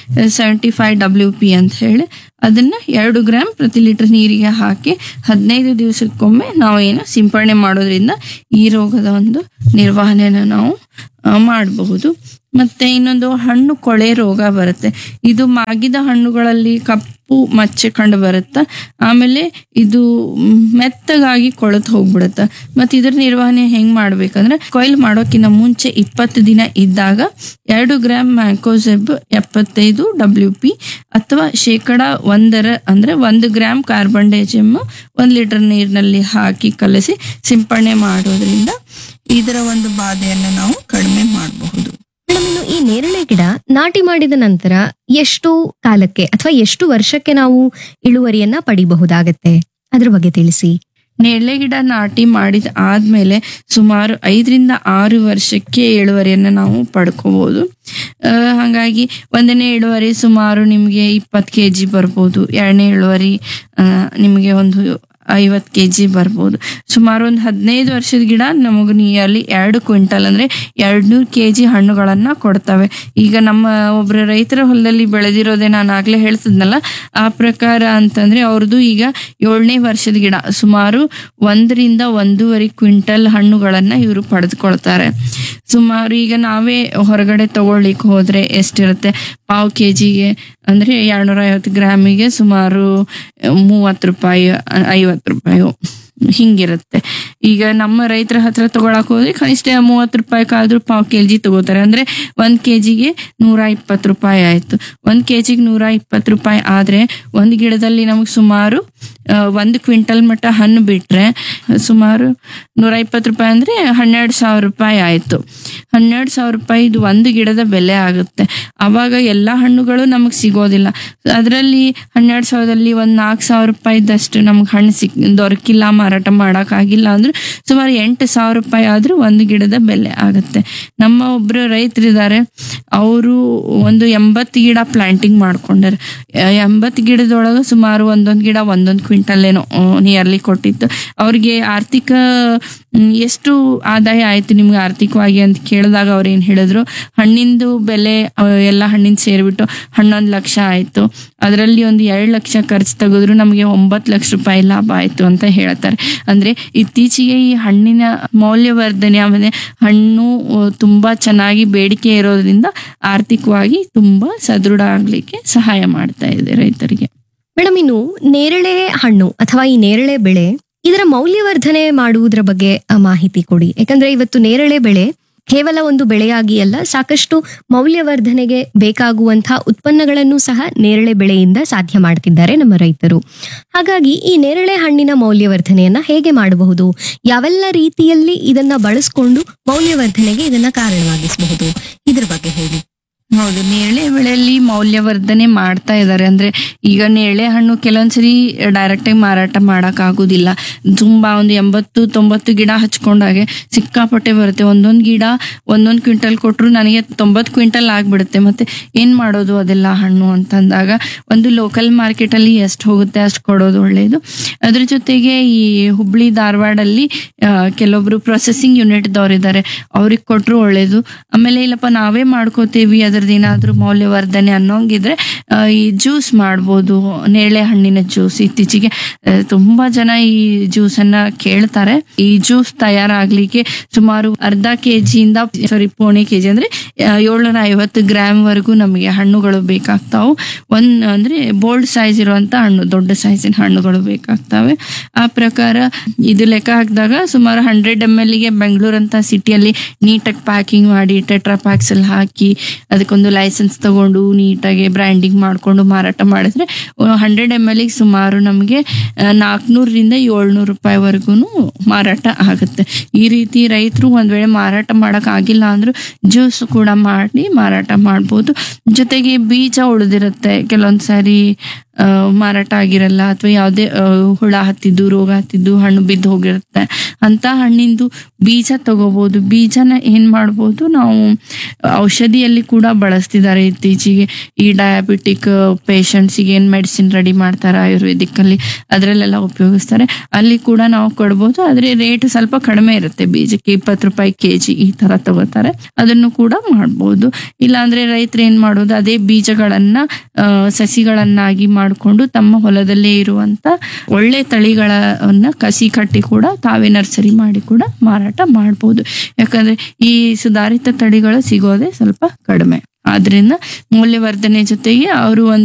ಸೆವೆಂಟಿ ಫೈವ್ ಡಬ್ಲ್ಯೂ ಪಿ ಅಂತ ಹೇಳಿ ಅದನ್ನ ಎರಡು ಗ್ರಾಮ್ ಪ್ರತಿ ಲೀಟರ್ ನೀರಿಗೆ ಹಾಕಿ ಹದಿನೈದು ದಿವಸಕ್ಕೊಮ್ಮೆ ನಾವು ಏನು ಸಿಂಪರಣೆ ಮಾಡೋದ್ರಿಂದ ಈ ರೋಗದ ಒಂದು ನಿರ್ವಹಣೆನ ನಾವು ಆ, ಮಾಡಬಹುದು ಮತ್ತೆ ಇನ್ನೊಂದು ಹಣ್ಣು ಕೊಳೆ ರೋಗ ಬರುತ್ತೆ ಇದು ಮಾಗಿದ ಹಣ್ಣುಗಳಲ್ಲಿ ಕಪ್ಪು ಮಚ್ಚೆ ಕಂಡು ಬರುತ್ತೆ ಆಮೇಲೆ ಇದು ಮ್, ಮೆತ್ತಗಾಗಿ ಕೊಳೆತು ಹೋಗ್ಬಿಡುತ್ತೆ ಮತ್ತೆ ಇದ್ರ ನಿರ್ವಹಣೆ ಹೆಂಗ್ ಮಾಡ್ಬೇಕಂದ್ರೆ ಕೊಯ್ಲು ಮಾಡೋಕ್ಕಿಂತ ಮುಂಚೆ ಇಪ್ಪತ್ತು ದಿನ ಇದ್ದಾಗ ಎರಡು ಗ್ರಾಮ್ ಮ್ಯಾಂಕೋಸೆಬ್ ಎಪ್ಪತ್ತೈದು ಡಬ್ಲ್ಯೂ ಪಿ ಅಥವಾ ಶೇಕಡ ಒಂದರ ಅಂದ್ರೆ ಒಂದು ಗ್ರಾಮ್ ಕಾರ್ಬನ್ ಡೈಜಿಮ್ ಒಂದ್ ಲೀಟರ್ ನೀರಿನಲ್ಲಿ ಹಾಕಿ ಕಲಸಿ ಸಿಂಪರಣೆ ಮಾಡೋದ್ರಿಂದ ಇದರ ಒಂದು ಬಾಧೆಯನ್ನು ನಾವು ಕಡಿಮೆ ಮಾಡಬಹುದು ಮೇಡಮ್, ಇನ್ನು ಈ ನೇರಳೆ ಗಿಡ ನಾಟಿ ಮಾಡಿದ ನಂತರ ಎಷ್ಟು ಕಾಲಕ್ಕೆ ಅಥವಾ ಎಷ್ಟು ವರ್ಷಕ್ಕೆ ನಾವು ಇಳುವರಿಯನ್ನ ಪಡಿಬಹುದಾಗತ್ತೆ ಅದ್ರ ಬಗ್ಗೆ ತಿಳಿಸಿ ನೇರಳೆ ಗಿಡ ನಾಟಿ ಮಾಡಿದ ಆದ್ಮೇಲೆ ಸುಮಾರು ಐದರಿಂದ ಆರು ವರ್ಷಕ್ಕೆ ಇಳುವರಿಯನ್ನು ನಾವು ಪಡ್ಕೋಬಹುದು ಆ, ಹಾಗಾಗಿ ಒಂದನೇ ಇಳುವರಿ ಸುಮಾರು ನಿಮಗೆ ಇಪ್ಪತ್ತು ಕೆ ಜಿ ಬರ್ಬೋದು ಎರಡನೇ ಇಳುವರಿ ಆ, ನಿಮಗೆ ಒಂದು ಐವತ್ತು ಕೆ ಜಿ ಬರ್ಬೋದು ಸುಮಾರು ಒಂದು ಹದಿನೈದು ವರ್ಷದ ಗಿಡ ನಮಗೆ ನಿಯರ್ಲಿ ಎರಡು ಕ್ವಿಂಟಲ್ ಅಂದ್ರೆ ಎರಡ್ನೂರು ಕೆ ಜಿ ಹಣ್ಣುಗಳನ್ನ ಕೊಡ್ತವೆ ಈಗ ನಮ್ಮ ಒಬ್ಬರ ರೈತರ ಹೊಲದಲ್ಲಿ ಬೆಳೆದಿರೋದೇ ನಾನು ಆಗ್ಲೇ ಹೇಳ್ತಿದ್ನಲ್ಲ ಆ ಪ್ರಕಾರ ಅಂತಂದ್ರೆ ಅವ್ರದ್ದು ಈಗ ಏಳನೇ ವರ್ಷದ ಗಿಡ ಸುಮಾರು ಒಂದರಿಂದ ಒಂದೂವರೆ ಕ್ವಿಂಟಲ್ ಹಣ್ಣುಗಳನ್ನ ಇವರು ಪಡೆದುಕೊಳ್ತಾರೆ ಸುಮಾರು ಈಗ ನಾವೇ ಹೊರಗಡೆ ತಗೊಳ್ಳಿಕ್ ಹೋದ್ರೆ ಎಷ್ಟಿರುತ್ತೆ ಪಾವ್ ಕೆ ಜಿಗೆ ಅಂದ್ರೆ ಎರಡ್ನೂರ ಐವತ್ತು ಗ್ರಾಮಿಗೆ ಸುಮಾರು ಮೂವತ್ತು ರೂಪಾಯಿ ಐವತ್ತು ರೂಪಾಯಿ ಹಿಂಗಿರುತ್ತೆ ಈಗ ನಮ್ಮ ರೈತರ ಹತ್ರ ತಗೊಳಕ್ ಹೋದ್ರೆ ಕನಿಷ್ಠ ಮೂವತ್ತು ರೂಪಾಯಿಗಾದ್ರೂ ಪಾವ್ ಕೆ ಜಿ ತಗೋತಾರೆ ಅಂದ್ರೆ ಒಂದ್ ಕೆ ಜಿಗೆ ನೂರ ಇಪ್ಪತ್ತು ರೂಪಾಯಿ ಆಯ್ತು ಒಂದ್ ಕೆ ಜಿಗೆ ನೂರ ಇಪ್ಪತ್ತು ರೂಪಾಯಿ ಆದ್ರೆ ಒಂದ್ ಗಿಡದಲ್ಲಿ ನಮಗೆ ಸುಮಾರು ಆ, ಒಂದು ಕ್ವಿಂಟಲ್ ಮಟ್ಟ ಹಣ್ಣು ಬಿಟ್ರೆ ಸುಮಾರು ನೂರ ಇಪ್ಪತ್ತು ರೂಪಾಯಿ ಅಂದ್ರೆ ಹನ್ನೆರಡು ಸಾವಿರ ರೂಪಾಯಿ ಆಯ್ತು ಹನ್ನೆರಡು ಸಾವಿರ ರೂಪಾಯಿ ಇದು ಒಂದು ಗಿಡದ ಬೆಲೆ ಆಗುತ್ತೆ ಅವಾಗ ಎಲ್ಲಾ ಹಣ್ಣುಗಳು ನಮಗೆ ಸಿಗೋದಿಲ್ಲ ಅದರಲ್ಲಿ ಹನ್ನೆರಡು ಸಾವಿರದಲ್ಲಿ ಒಂದ್ ನಾಲ್ಕು ಸಾವಿರ ರೂಪಾಯಿದಷ್ಟು ನಮ್ಗೆ ಹಣ್ಣು ಸಿಕ್ ದೊರಕಿಲ್ಲ ಮಾರಾಟ ಮಾಡಕ್ ಆಗಿಲ್ಲ ಅಂದ್ರೆ ಸುಮಾರು ಎಂಟು ಸಾವಿರ ರೂಪಾಯಿ ಆದ್ರೂ ಒಂದು ಗಿಡದ ಬೆಲೆ ಆಗುತ್ತೆ ನಮ್ಮ ಒಬ್ರು ರೈತರಿದ್ದಾರೆ ಅವರು ಒಂದು ಎಂಬತ್ತು ಗಿಡ ಪ್ಲಾಂಟಿಂಗ್ ಮಾಡ್ಕೊಂಡಾರೆ ಎಂಬತ್ತು ಗಿಡದೊಳಗೆ ಸುಮಾರು ಒಂದೊಂದು ಗಿಡ ಒಂದೊಂದು ಕ್ವಿಂಟಲ್ ಏನೋ ನಿಯರ್ಲಿ ಕೊಟ್ಟಿತ್ತು ಅವ್ರಿಗೆ ಆರ್ಥಿಕ ಮ್, ಎಷ್ಟು ಆದಾಯ ಆಯ್ತು ನಿಮ್ಗೆ ಆರ್ಥಿಕವಾಗಿ ಅಂತ ಕೇಳಿದಾಗ ಅವ್ರು ಏನ್ ಹೇಳಿದ್ರು ಹಣ್ಣಿಂದು ಬೆಲೆ ಆ, ಎಲ್ಲ ಹಣ್ಣಿನ ಸೇರಿಬಿಟ್ಟು ಹನ್ನೊಂದು ಲಕ್ಷ ಆಯ್ತು ಅದರಲ್ಲಿ ಒಂದು ಎರಡು ಲಕ್ಷ ಖರ್ಚು ತೆಗೆದ್ರು ನಮಗೆ ಒಂಬತ್ತು ಲಕ್ಷ ರೂಪಾಯಿ ಲಾಭ ಆಯ್ತು ಅಂತ ಹೇಳ್ತಾರೆ ಅಂದ್ರೆ ಇತ್ತೀಚೆಗೆ ಈ ಹಣ್ಣಿನ ಮೌಲ್ಯವರ್ಧನೆ ಆಮೇಲೆ ಹಣ್ಣು ಆ, ತುಂಬಾ ಚೆನ್ನಾಗಿ ಬೇಡಿಕೆ ಇರೋದ್ರಿಂದ ಆರ್ಥಿಕವಾಗಿ ತುಂಬಾ ಸದೃಢ ಆಗ್ಲಿಕ್ಕೆ ಸಹಾಯ ಮಾಡ್ತಾ ಇದೆ ರೈತರಿಗೆ ಮೇಡಮ್ ಇನ್ನು ನೇರಳೆ ಹಣ್ಣು ಅಥವಾ ಈ ನೇರಳೆ ಬೆಳೆ ಇದರ ಮೌಲ್ಯವರ್ಧನೆ ಮಾಡುವುದರ ಬಗ್ಗೆ ಆ, ಮಾಹಿತಿ ಕೊಡಿ ಯಾಕಂದ್ರೆ ಇವತ್ತು ನೇರಳೆ ಬೆಳೆ ಕೇವಲ ಒಂದು ಬೆಳೆಯಾಗಿ ಅಲ್ಲ ಸಾಕಷ್ಟು ಮೌಲ್ಯವರ್ಧನೆಗೆ ಬೇಕಾಗುವಂತಹ ಉತ್ಪನ್ನಗಳನ್ನು ಸಹ ನೇರಳೆ ಬೆಳೆಯಿಂದ ಸಾಧ್ಯ ಮಾಡ್ತಿದ್ದಾರೆ ನಮ್ಮ ರೈತರು ಹಾಗಾಗಿ ಈ ನೇರಳೆ ಹಣ್ಣಿನ ಮೌಲ್ಯವರ್ಧನೆಯನ್ನ ಹೇಗೆ ಮಾಡಬಹುದು ಯಾವೆಲ್ಲ ರೀತಿಯಲ್ಲಿ ಇದನ್ನ ಬಳಸ್ಕೊಂಡು ಮೌಲ್ಯವರ್ಧನೆಗೆ ಇದನ್ನ ಕಾರಣವಾಗಿಸಬಹುದು ಇದ್ರ ಬಗ್ಗೆ ಹೇಳಿ ಹೌದು ನೇರಳೆ ಬೆಳೆಯಲ್ಲಿ ಮೌಲ್ಯವರ್ಧನೆ ಮಾಡ್ತಾ ಇದ್ದಾರೆ ಅಂದ್ರೆ ಈಗ ನೇರಳೆ ಹಣ್ಣು ಕೆಲವೊಂದ್ಸರಿ ಡೈರೆಕ್ಟ್ ಆಗಿ ಮಾರಾಟ ಮಾಡಕ್ ಆಗುದಿಲ್ಲ ತುಂಬಾ ಒಂದು ಎಂಬತ್ತು ತೊಂಬತ್ತು ಗಿಡ ಹಚ್ಕೊಂಡಾಗೆ ಸಿಕ್ಕಾಪಟ್ಟೆ ಬರುತ್ತೆ ಒಂದೊಂದ್ ಗಿಡ ಒಂದೊಂದ್ ಕ್ವಿಂಟಲ್ ಕೊಟ್ರು ನನಗೆ ತೊಂಬತ್ ಕ್ವಿಂಟಲ್ ಆಗ್ಬಿಡುತ್ತೆ ಮತ್ತೆ ಏನ್ ಮಾಡೋದು ಅದೆಲ್ಲ ಹಣ್ಣು ಅಂತಂದಾಗ ಒಂದು ಲೋಕಲ್ ಮಾರ್ಕೆಟ್ ಅಲ್ಲಿ ಎಷ್ಟು ಹೋಗುತ್ತೆ ಅಷ್ಟು ಕೊಡೋದು ಒಳ್ಳೇದು ಅದ್ರ ಜೊತೆಗೆ ಈ ಹುಬ್ಳಿ ಧಾರವಾಡಲ್ಲಿ ಆ, ಕೆಲವೊಬ್ರು ಪ್ರೊಸೆಸಿಂಗ್ ಯೂನಿಟ್ ದವ್ರಿದ್ದಾರೆ ಅವ್ರಿಗೆ ಕೊಟ್ರು ಒಳ್ಳೇದು ಆಮೇಲೆ ಇಲ್ಲಪ್ಪ ನಾವೇ ಮಾಡ್ಕೋತೀವಿ ಅದ್ರದ್ದು ಏನಾದ್ರೂ ಮೌಲ್ಯವರ್ಧನೆ ಅನ್ನೋಂಗಿದ್ರೆ ಆ, ಈ ಜ್ಯೂಸ್ ಮಾಡ್ಬೋದು ನೇರಳೆ ಹಣ್ಣಿನ ಜ್ಯೂಸ್ ಇತ್ತೀಚೆಗೆ ಆ, ತುಂಬಾ ಜನ ಈ ಜ್ಯೂಸ್ ಅನ್ನ ಕೇಳ್ತಾರೆ ಈ ಜ್ಯೂಸ್ ತಯಾರಾಗ್ಲಿಕ್ಕೆ ಸುಮಾರು ಅರ್ಧ ಕೆಜಿಯಿಂದ ಸಾರಿ ಪೋಣೆ ಕೆಜಿ ಅಂದ್ರೆ ಏಳ್ನೂರ ಐವತ್ತು ಗ್ರಾಮ್ ವರೆಗೂ ನಮಗೆ ಹಣ್ಣುಗಳು ಬೇಕಾಗ್ತಾವು ಒಂದ್ ಅಂದ್ರೆ ಬೋಲ್ಡ್ ಸೈಜ್ ಇರುವಂತ ಹಣ್ಣು ದೊಡ್ಡ ಸೈಜಿನ ಹಣ್ಣುಗಳು ಬೇಕಾಗ್ತವೆ ಆ ಪ್ರಕಾರ ಇದು ಲೆಕ್ಕ ಹಾಕಿದಾಗ ಸುಮಾರು ಹಂಡ್ರೆಡ್ ಎಮ್ ಎಲ್ ಗೆ ಬೆಂಗಳೂರು ಅಂತ ಸಿಟಿಯಲ್ಲಿ ನೀಟಾಗಿ ಪ್ಯಾಕಿಂಗ್ ಮಾಡಿ ಟೆಟ್ರಾ ಪ್ಯಾಕ್ಸ್ ಅಲ್ಲಿ ಹಾಕಿ ಅದಕ್ಕೊಂದು ಲೈಸೆನ್ಸ್ ತಗೊಂಡು ನೀಟಾಗಿ ಬ್ರ್ಯಾಂಡಿಂಗ್ ಮಾಡ್ಕೊಂಡು ಮಾರಾಟ ಮಾಡಿದ್ರೆ ಹಂಡ್ರೆಡ್ ಎಮ್ ಎಲ್ ಸುಮಾರು ನಮಗೆ ನಾಲ್ಕುನೂರರಿಂದ ಏಳ್ನೂರು ರೂಪಾಯಿವರೆಗೂ ಮಾರಾಟ ಆಗುತ್ತೆ ಈ ರೀತಿ ರೈತರು ಒಂದ್ ವೇಳೆ ಮಾರಾಟ ಮಾಡಕ್ ಆಗಿಲ್ಲ ಅಂದ್ರೂ ಜ್ಯೂಸ್ ಕೂಡ ಮಾಡಿ ಮಾರಾಟ ಮಾಡ್ಬೋದು ಜೊತೆಗೆ ಬೀಜ ಉಳಿದಿರುತ್ತೆ ಕೆಲವೊಂದ್ ಸಾರಿ ಆ, ಮಾರಾಟ ಆಗಿರಲ್ಲ ಅಥವಾ ಯಾವುದೇ ಆ, ಹುಳ ಹತ್ತಿದ್ದು ರೋಗ ಹತ್ತಿದ್ದು ಹಣ್ಣು ಬಿದ್ದು ಹೋಗಿರುತ್ತೆ ಅಂತ ಹಣ್ಣಿಂದು ಬೀಜ ತಗೋಬಹುದು ಬೀಜನ ಏನ್ ಮಾಡ್ಬೋದು ನಾವು ಔಷಧಿಯಲ್ಲಿ ಕೂಡ ಬಳಸ್ತಿದ್ದಾರೆ ಇತ್ತೀಚೆಗೆ ಈ ಡಯಾಬಿಟಿಕ್ ಪೇಷಂಟ್ಸಿಗೆ ಏನ್ ಮೆಡಿಸಿನ್ ರೆಡಿ ಮಾಡ್ತಾರೆ ಆಯುರ್ವೇದಿಕ್ ಅಲ್ಲಿ ಅದರಲ್ಲೆಲ್ಲ ಉಪಯೋಗಿಸ್ತಾರೆ ಅಲ್ಲಿ ಕೂಡ ನಾವು ಕೊಡ್ಬೋದು ಆದ್ರೆ ರೇಟ್ ಸ್ವಲ್ಪ ಕಡಿಮೆ ಇರುತ್ತೆ ಬೀಜಕ್ಕೆ ಇಪ್ಪತ್ತು ರೂಪಾಯಿ ಕೆಜಿ ಈ ತರ ತಗೋತಾರೆ ಅದನ್ನು ಕೂಡ ಮಾಡ್ಬೋದು ಇಲ್ಲಾಂದ್ರೆ ರೈತರು ಏನ್ ಮಾಡೋದು ಅದೇ ಬೀಜಗಳನ್ನ ಆ, ಸಸಿಗಳನ್ನಾಗಿ ಮಾಡಿಕೊಂಡು ತಮ್ಮ ಹೊಲದಲ್ಲೇ ಇರುವಂತ ಒಳ್ಳೆ ತಳಿಗಳನ್ನ ಕಸಿ ಕಟ್ಟಿ ಕೂಡ ತಾವೇ ನರ್ಸರಿ ಮಾಡಿ ಕೂಡ ಮಾರಾಟ ಮಾಡ್ಬೋದು ಯಾಕಂದ್ರೆ ಈ ಸುಧಾರಿತ ತಳಿಗಳು ಸಿಗೋದೇ ಸ್ವಲ್ಪ ಕಡಿಮೆ ಆದ್ರಿಂದ ಮೌಲ್ಯವರ್ಧನೆ ಜೊತೆಗೆ ಅವರು ಒಂದು